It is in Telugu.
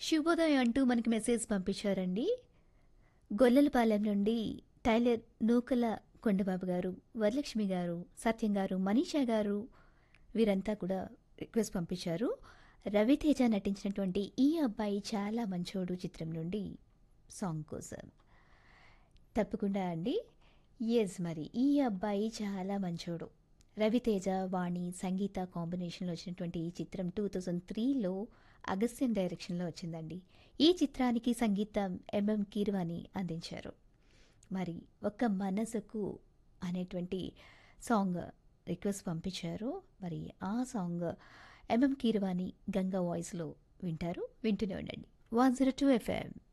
శుభోదయం అంటూ మనకి మెసేజ్ పంపించారండి గొల్లలపాలెం నుండి టైలర్ నూకల కొండబాబు గారు వరలక్ష్మి గారు సత్యం గారు మనీషా గారు వీరంతా కూడా రిక్వెస్ట్ పంపించారు రవితేజ నటించినటువంటి ఈ అబ్బాయి చాలా మంచోడు చిత్రం నుండి సాంగ్ కోసం తప్పకుండా అండి ఎస్ మరి ఈ అబ్బాయి చాలా మంచోడు రవితేజ వాణి సంగీత కాంబినేషన్లో వచ్చినటువంటి ఈ చిత్రం టూ థౌజండ్ త్రీలో అగస్త్యన్ డైరెక్షన్లో వచ్చిందండి ఈ చిత్రానికి సంగీతం ఎంఎం కీర్వాణి అందించారు మరి ఒక్క మనసుకు అనేటువంటి సాంగ్ రిక్వెస్ట్ పంపించారు మరి ఆ సాంగ్ ఎంఎం కీర్వాణి గంగా వాయిస్లో వింటారు వింటూనే ఉండండి వన్ జీరో టూ ఎఫ్ఎం